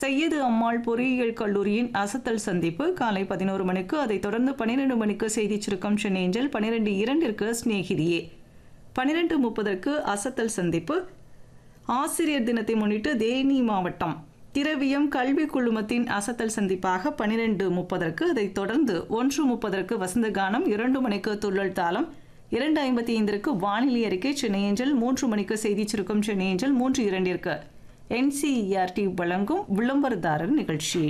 சையது அம்மாள் பொறியியல் கல்லூரியின் அசத்தல் சந்திப்பு காலை பதினோரு மணிக்கு அதைத் தொடர்ந்து பன்னிரண்டு மணிக்கு செய்திச் சுருக்கம் சென்னேஞ்சல் பன்னிரண்டு இரண்டிற்கு ஸ்நேகிதியே பன்னிரண்டு முப்பதற்கு அசத்தல் சந்திப்பு ஆசிரியர் தினத்தை முன்னிட்டு தேனி மாவட்டம் திரவியம் கல்வி குழுமத்தின் அசத்தல் சந்திப்பாக பன்னிரண்டு முப்பதற்கு அதைத் தொடர்ந்து ஒன்று முப்பதற்கு வசந்த கானம் இரண்டு மணிக்கு துள்ளல் தாளம் இரண்டு ஐம்பத்தி ஐந்திற்கு வானிலை அறிக்கை சென்னை ஏஞ்சல் மூன்று மணிக்கு செய்திச் சுருக்கம் சென்னை ஏஞ்சல் மூன்று இரண்டிற்கு என்சிஇஆர்டி வழங்கும் விளம்பரதாரர் நிகழ்ச்சி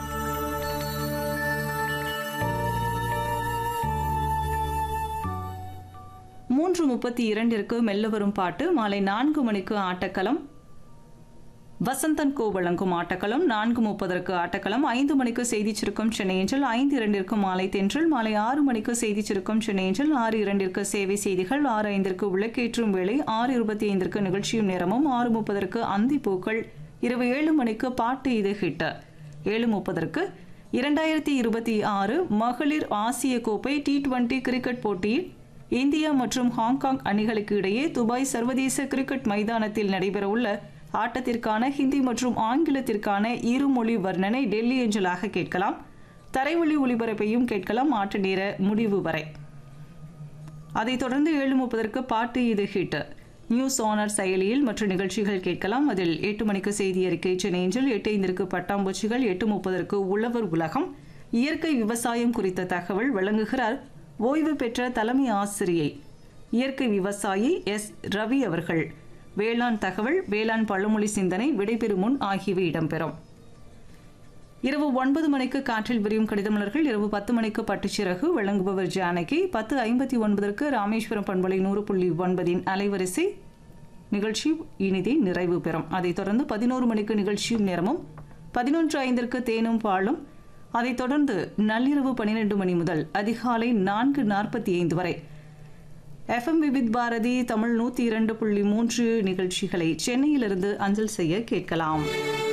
மூன்று முப்பத்தி இரண்டிற்கு மெல்ல வரும் பாட்டு மாலை நான்கு மணிக்கு ஆட்டக்களம் வசந்தன் கோ வழங்கும் ஆட்டக்களம் நான்கு முப்பதற்கு ஆட்டக்களம் ஐந்து மணிக்கு செய்திச் சுருக்கம் சென்னையஞ்சல் ஐந்து இரண்டிற்கு மாலை தென்றல் மாலை ஆறு மணிக்கு செய்திச் சுருக்கம் சென்னையஞ்சல் ஆறு இரண்டிற்கு சேவை செய்திகள் ஆறு ஐந்திற்கு விளக்கேற்றும் வேளை ஆறு இருபத்தி ஐந்திற்கு நிகழ்ச்சியும் நேரமும் ஆறு முப்பதற்கு அந்தி பூக்கள் இரவு ஏழு மணிக்கு பாட்டு இது ஹிட் ஏழு முப்பதற்கு இரண்டாயிரத்தி இருபத்தி ஆறு மகளிர் ஆசிய கோப்பை டி டுவெண்டி கிரிக்கெட் போட்டியில் இந்தியா மற்றும் ஹாங்காங் அணிகளுக்கு இடையே துபாய் சர்வதேச கிரிக்கெட் மைதானத்தில் நடைபெறவுள்ள ஆட்டத்திற்கான ஹிந்தி மற்றும் ஆங்கிலத்திற்கான இருமொழி வர்ணனை டெல்லி ஏஞ்சலாக கேட்கலாம் தரைவழி ஒளிபரப்பையும் கேட்கலாம் ஆட்ட நேர முடிவு வரை அதைத் தொடர்ந்து ஏழு முப்பதற்கு பாட்டு இது ஹிட் நியூஸ் ஆனர் செயலியில் மற்ற நிகழ்ச்சிகள் கேட்கலாம் அதில் எட்டு மணிக்கு செய்தி அறிக்கை சென்னையில் எட்டு ஐந்திற்கு பட்டாம்பூச்சிகள் எட்டு முப்பதற்கு உழவர் உலகம் இயற்கை விவசாயம் குறித்த தகவல் வழங்குகிறார் ஓய்வு பெற்ற தலைமை ஆசிரியை இயற்கை விவசாயி எஸ் ரவி அவர்கள் வேளாண் தகவல் வேளாண் பழமொழி சிந்தனை விடைபெறும் முன் ஆகியவை இடம்பெறும் இரவு ஒன்பது மணிக்கு காற்றில் விரியும் கடிதமலர்கள் இரவு பத்து மணிக்கு பட்டுச்சிறகு வழங்குபவர் ஜானகி பத்து ஐம்பத்தி ஒன்பதற்கு ராமேஸ்வரம் பண்பலை நூறு புள்ளி ஒன்பதின் அலைவரிசை நிகழ்ச்சி இனிதே நிறைவு பெறும் அதைத் தொடர்ந்து பதினோரு மணிக்கு நிகழ்ச்சியும் நேரமும் பதினொன்று ஐந்திற்கு தேனும் பாலும் அதைத் தொடர்ந்து நள்ளிரவு பன்னிரண்டு மணி முதல் அதிகாலை நான்கு நாற்பத்தி ஐந்து வரை எஃப்எம் விவித் பாரதி தமிழ் நூற்றி இரண்டு புள்ளி மூன்று நிகழ்ச்சிகளை சென்னையிலிருந்து அஞ்சல் செய்ய கேட்கலாம்